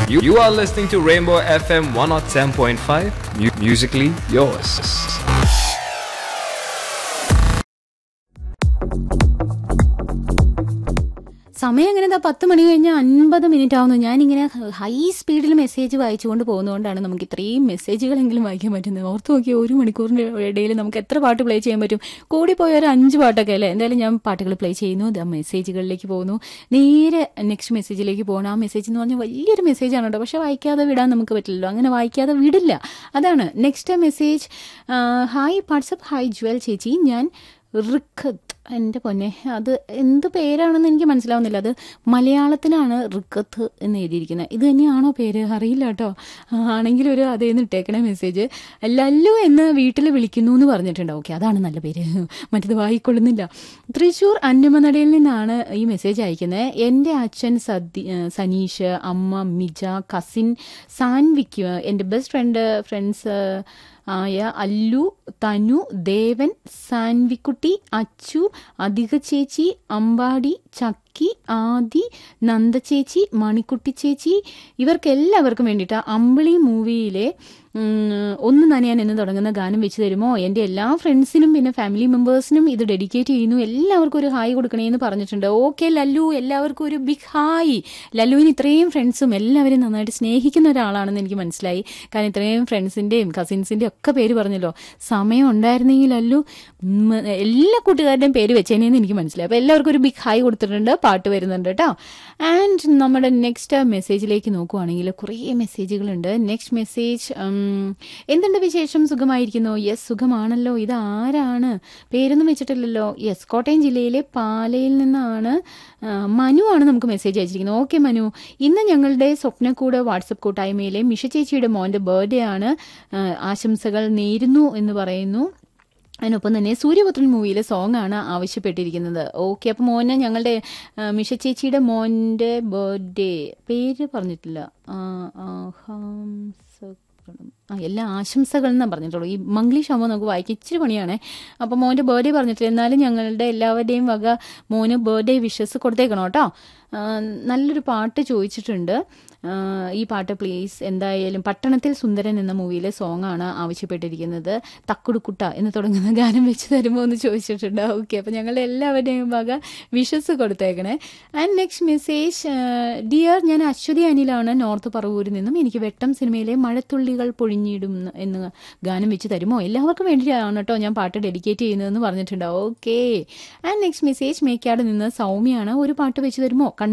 You, you are listening to Rainbow FM 107.5, mu- musically yours. സമയം എങ്ങനെ എന്താ പത്ത് മണി കഴിഞ്ഞാൽ അൻപത് മിനിറ്റ് ആവുന്നു ഞാനിങ്ങനെ ഹൈ സ്പീഡിൽ മെസ്സേജ് വായിച്ചുകൊണ്ട് പോകുന്നതുകൊണ്ടാണ് നമുക്ക് ഇത്രയും മെസ്സേജുകളെങ്കിലും വായിക്കാൻ പറ്റുന്നത് ഓർത്ത് നോക്കിയാൽ ഒരു മണിക്കൂറിൻ്റെ ഇടയിൽ നമുക്ക് എത്ര പാട്ട് പ്ലേ ചെയ്യാൻ പറ്റും കൂടിപ്പോയ ഒരു അഞ്ച് പാട്ടൊക്കെ അല്ലേ എന്തായാലും ഞാൻ പാട്ടുകൾ പ്ലേ ചെയ്യുന്നു ദാ മെസ്സേജുകളിലേക്ക് പോകുന്നു നേരെ നെക്സ്റ്റ് മെസ്സേജിലേക്ക് പോകണം ആ മെസ്സേജ് എന്ന് പറഞ്ഞാൽ വലിയൊരു മെസ്സേജാണ് കേട്ടോ പക്ഷെ വായിക്കാതെ വിടാൻ നമുക്ക് പറ്റില്ലല്ലോ അങ്ങനെ വായിക്കാതെ വിടില്ല അതാണ് next message hi WhatsApp hi ജ്വൽ ചേച്ചി ഞാൻ റിഖത്ത് എൻ്റെ പൊന്നെ അത് എന്ത് പേരാണെന്ന് എനിക്ക് മനസ്സിലാവുന്നില്ല അത് മലയാളത്തിലാണ് റിക്കത്ത് എന്ന് എഴുതിയിരിക്കുന്നത് ഇത് തന്നെയാണോ പേര് അറിയില്ല കേട്ടോ ആണെങ്കിൽ ഒരു അതേന്ന് ഇട്ടേക്കണേ മെസ്സേജ് ലല്ലു എന്ന് വീട്ടിൽ വിളിക്കുന്നു എന്ന് പറഞ്ഞിട്ടുണ്ട് ഓക്കെ അതാണ് നല്ല പേര് മറ്റത് വായിക്കൊള്ളുന്നില്ല തൃശ്ശൂർ അന്നമനടയിൽ നിന്നാണ് ഈ മെസ്സേജ് അയക്കുന്നത് എൻ്റെ അച്ഛൻ സദി സനീഷ് അമ്മ മിജ കസിൻ സാൻവിക്ക് എൻ്റെ ബെസ്റ്റ് ഫ്രണ്ട് ഫ്രണ്ട്സ് ആയ അല്ലു തനു ദേവൻ സാൻവിക്കുട്ടി അച്ചു അധിക ചേച്ചി അമ്പാടി ചക്കി ആദി നന്ദ ചേച്ചി മണിക്കുട്ടി ചേച്ചി ഇവർക്ക് എല്ലാവർക്കും വേണ്ടിയിട്ട് അമ്പിളി മൂവിയിലെ ഒന്ന് നനയാൻ എന്ന് തുടങ്ങുന്ന ഗാനം വെച്ച് തരുമോ എൻ്റെ എല്ലാ ഫ്രണ്ട്സിനും പിന്നെ ഫാമിലി മെമ്പേഴ്സിനും ഇത് ഡെഡിക്കേറ്റ് ചെയ്യുന്നു എല്ലാവർക്കും ഒരു ഹായ് കൊടുക്കണേന്ന് പറഞ്ഞിട്ടുണ്ട് ഓക്കെ ലല്ലു എല്ലാവർക്കും ഒരു ബിഗ് ഹായ് ലല്ലുവിന് ഇത്രയും ഫ്രണ്ട്സും എല്ലാവരും നന്നായിട്ട് സ്നേഹിക്കുന്ന ഒരാളാണെന്ന് എനിക്ക് മനസ്സിലായി കാരണം ഇത്രയും ഫ്രണ്ട്സിൻ്റെയും കസിൻസിൻ്റെയും ഒക്കെ പേര് പറഞ്ഞല്ലോ സമയം ഉണ്ടായിരുന്നെങ്കിൽ ലല്ലു ഉം, എല്ലാ കൂട്ടുകാരുടെയും പേര് വെച്ചേനേന്ന് എനിക്ക് മനസ്സിലായി അപ്പോൾ എല്ലാവർക്കും ഒരു ബിഗ് ഹായ് കൊടുത്തിട്ടുണ്ട് പാട്ട് വരുന്നുണ്ട് കേട്ടോ ആൻഡ് നമ്മുടെ നെക്സ്റ്റ് മെസ്സേജിലേക്ക് നോക്കുവാണെങ്കിൽ കുറേ മെസ്സേജുകളുണ്ട് നെക്സ്റ്റ് മെസ്സേജ് എന്തുണ്ട് വിശേഷം സുഖമായിരിക്കുന്നു യെസ് സുഖമാണല്ലോ ഇത് ആരാണ് പേരൊന്നും വെച്ചിട്ടില്ലല്ലോ യെസ് കോട്ടയം ജില്ലയിലെ പാലയിൽ നിന്നാണ് ആ, മനു ആണ് നമുക്ക് മെസ്സേജ് അയച്ചിരിക്കുന്നത് ഓക്കെ മനു ഇന്ന് ഞങ്ങളുടെ സ്വപ്നക്കൂട് വാട്സപ്പ് കൂട്ടായ്മയിലെ മിഷ ചേച്ചിയുടെ മോൻ്റെ ബർത്ത്ഡേ ആണ് ആ, ആശംസകൾ നേരുന്നു എന്ന് പറയുന്നു അതിനൊപ്പം തന്നെ സൂര്യപുത്രൻ മൂവിയിലെ സോങ് ആണ് ആവശ്യപ്പെട്ടിരിക്കുന്നത് ഓക്കെ അപ്പം മോനെ ഞങ്ങളുടെ ആ, മിഷ ചേച്ചിയുടെ മോൻ്റെ ബർത്ത്ഡേ പേര് പറഞ്ഞിട്ടില്ല ആ, ആഹാംസകണം. ആ എല്ലാ ആശംസകൾ എന്നാണ് പറഞ്ഞിട്ടുള്ളൂ ഈ മംഗ്ലീഷ് ആകുമ്പോൾ നമുക്ക് വായിക്കാൻ ഇച്ചിരി പണിയാണേ അപ്പോൾ മോൻ്റെ ബർത്ത്ഡേ പറഞ്ഞിട്ടില്ല എന്നാലും ഞങ്ങളുടെ എല്ലാവരുടെയും വക മോന് ബർത്ത്ഡേ വിഷസ് കൊടുത്തേക്കണം കേട്ടോ ആ, നല്ലൊരു പാട്ട് ചോദിച്ചിട്ടുണ്ട് ആ, ഈ പാട്ട് പ്ലീസ് എന്തായാലും പട്ടണത്തിൽ സുന്ദരൻ എന്ന മൂവിയിലെ സോങ് ആണ് ആവശ്യപ്പെട്ടിരിക്കുന്നത് തക്കുടുക്കുട്ട എന്ന് തുടങ്ങുന്ന ഗാനം വെച്ച് തരുമോ എന്ന് ചോദിച്ചിട്ടുണ്ട് ഓക്കെ അപ്പോൾ ഞങ്ങളുടെ എല്ലാവരുടെയും വക വിഷസ് കൊടുത്തേക്കണേ ആൻഡ് നെക്സ്റ്റ് മെസ്സേജ് ഡിയർ ഞാൻ അശ്വതി അനിലാണ് നോർത്ത് പറവൂരിൽ നിന്നും എനിക്ക് വെട്ടം സിനിമയിലെ മഴത്തുള്ളികൾ പൊഴിഞ്ഞിടും എന്ന് ഗാനം വെച്ച് തരുമോ എല്ലാവർക്കും വേണ്ടിയിട്ടാണ് കേട്ടോ ഞാൻ പാട്ട് ഡെഡിക്കേറ്റ് ചെയ്യുന്നതെന്ന് പറഞ്ഞിട്ടുണ്ട് okay and next message Mekkad നിന്ന് സൗമ്യയാണ് ഒരു പാട്ട് വെച്ച് തരുമോ